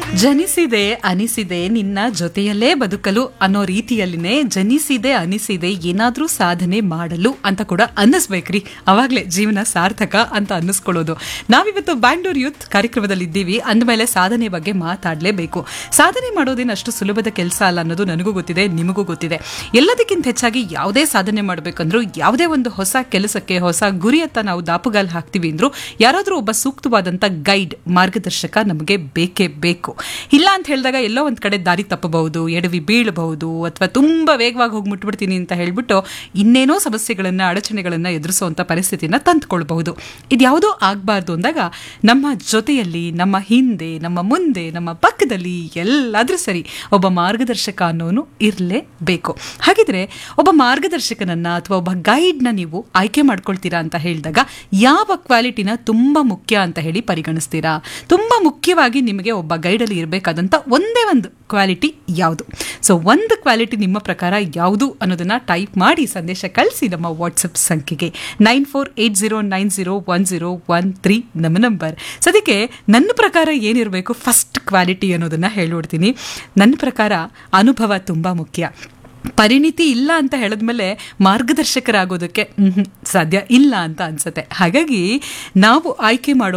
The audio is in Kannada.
ಜನಿಸಿದೆ ಅನಿಸಿದೆ ನಿನ್ನ ಜೊತೆಯಲ್ಲೇ ಬದುಕಲು ಅನ್ನೋ ರೀತಿಯಲ್ಲಿನೇ ಜನಿಸಿದೆ ಅನಿಸಿದೆ ಏನಾದ್ರೂ ಸಾಧನೆ ಮಾಡಲು ಅಂತ ಕೂಡ ಅನ್ನಿಸ್ಬೇಕ್ರಿ ಅವಾಗ್ಲೇ ಜೀವನ ಸಾರ್ಥಕ ಅಂತ ಅನ್ನಿಸ್ಕೊಳ್ಳೋದು ನಾವಿವತ್ತು ಬ್ಯಾಂಗ್ಳೂರ್ ಯೂತ್ ಕಾರ್ಯಕ್ರಮದಲ್ಲಿ ಇದ್ದೀವಿ ಅಂದಮೇಲೆ ಸಾಧನೆ ಬಗ್ಗೆ ಮಾತಾಡಲೇಬೇಕು ಸಾಧನೆ ಮಾಡೋದೇನು ಅಷ್ಟು ಸುಲಭದ ಕೆಲಸ ಅಲ್ಲ ಅನ್ನೋದು ನನಗೂ ಗೊತ್ತಿದೆ ನಿಮಗೂ ಗೊತ್ತಿದೆ ಎಲ್ಲದಕ್ಕಿಂತ ಹೆಚ್ಚಾಗಿ ಯಾವುದೇ ಸಾಧನೆ ಮಾಡಬೇಕಂದ್ರೂ ಯಾವುದೇ ಒಂದು ಹೊಸ ಕೆಲಸಕ್ಕೆ ಹೊಸ ಗುರಿಯತ್ತ ನಾವು ದಾಪುಗಾಲ್ ಹಾಕ್ತೀವಿ ಅಂದ್ರೂ ಯಾರಾದರೂ ಒಬ್ಬ ಸೂಕ್ತವಾದಂಥ ಗೈಡ್ ಮಾರ್ಗದರ್ಶಕ ನಮಗೆ ಬೇಕೇ ಬೇಕು ಇಲ್ಲ ಅಂತ ಹೇಳಿದಾಗ ಎಲ್ಲೋ ಒಂದು ಕಡೆ ದಾರಿ ತಪ್ಪಬಹುದು ಎಡವಿ ಬೀಳಬಹುದು ಅಥವಾ ತುಂಬ ವೇಗವಾಗಿ ಹೋಗಿ ಮುಟ್ಬಿಡ್ತೀನಿ ಅಂತ ಹೇಳ್ಬಿಟ್ಟು ಇನ್ನೇನೋ ಸಮಸ್ಯೆಗಳನ್ನು ಅಡಚಣೆಗಳನ್ನು ಎದುರಿಸುವಂಥ ಪರಿಸ್ಥಿತಿನ ತಂದುಕೊಳ್ಬಹುದು ಇದ್ಯಾವುದೋ ಆಗಬಾರ್ದು ಅಂದಾಗ ನಮ್ಮ ಜೊತೆಯಲ್ಲಿ ನಮ್ಮ ಹಿಂದೆ ನಮ್ಮ ಮುಂದೆ ನಮ್ಮ ಪಕ್ಕದಲ್ಲಿ ಎಲ್ಲಾದ್ರೂ ಸರಿ ಒಬ್ಬ ಮಾರ್ಗದರ್ಶಕ ಅನ್ನೋನು ಇರಲೇಬೇಕು ಹಾಗಿದ್ರೆ ಒಬ್ಬ ಮಾರ್ಗದರ್ಶಕನನ್ನ ಅಥವಾ ಒಬ್ಬ ಗೈಡ್ನ ನೀವು ಆಯ್ಕೆ ಮಾಡ್ಕೊಳ್ತೀರಾ ಅಂತ ಹೇಳಿದಾಗ ಯಾವ ಕ್ವಾಲಿಟಿನ ತುಂಬಾ ಮುಖ್ಯ ಅಂತ ಹೇಳಿ ಪರಿಗಣಿಸ್ತೀರಾ ತುಂಬಾ ಮುಖ್ಯವಾಗಿ ನಿಮಗೆ ಒಬ್ಬ ಗೈಡಲ್ಲಿ ಇರಬೇಕಾದಂಥ ಒಂದೇ ಒಂದು ಕ್ವಾಲಿಟಿ ಯಾವುದು ಸೊ ಒಂದು ಕ್ವಾಲಿಟಿ ನಿಮ್ಮ ಪ್ರಕಾರ ಯಾವುದು ಅನ್ನೋದನ್ನ ಟೈಪ್ ಮಾಡಿ ಸಂದೇಶ ಕಳಿಸಿ ನಮ್ಮ ವಾಟ್ಸಪ್ ಸಂಖ್ಯೆಗೆ nine four eight zero nine zero one zero one three ನಮ್ಮ ನಂಬರ್ ಸದ್ಯಕ್ಕೆ ನನ್ನ ಪ್ರಕಾರ ಏನಿರಬೇಕು ಫಸ್ಟ್ ಕ್ವಾಲಿಟಿ ಅನ್ನೋದನ್ನ ಹೇಳ್ಬಿಡ್ತೀನಿ ನನ್ನ ಪ್ರಕಾರ ಅನುಭವ ತುಂಬ ಮುಖ್ಯ ಪರಿಣಿತಿ ಇಲ್ಲ ಅಂತ ಹೇಳಿದ್ಮೇಲೆ ಮಾರ್ಗದರ್ಶಕರಾಗೋದಕ್ಕೆ ಮ್ಹೂ, ಸಾಧ್ಯ ಇಲ್ಲ ಅಂತ ಅನ್ಸುತ್ತೆ ಹಾಗಾಗಿ ನಾವು ಆಯ್ಕೆ ಮಾಡೋ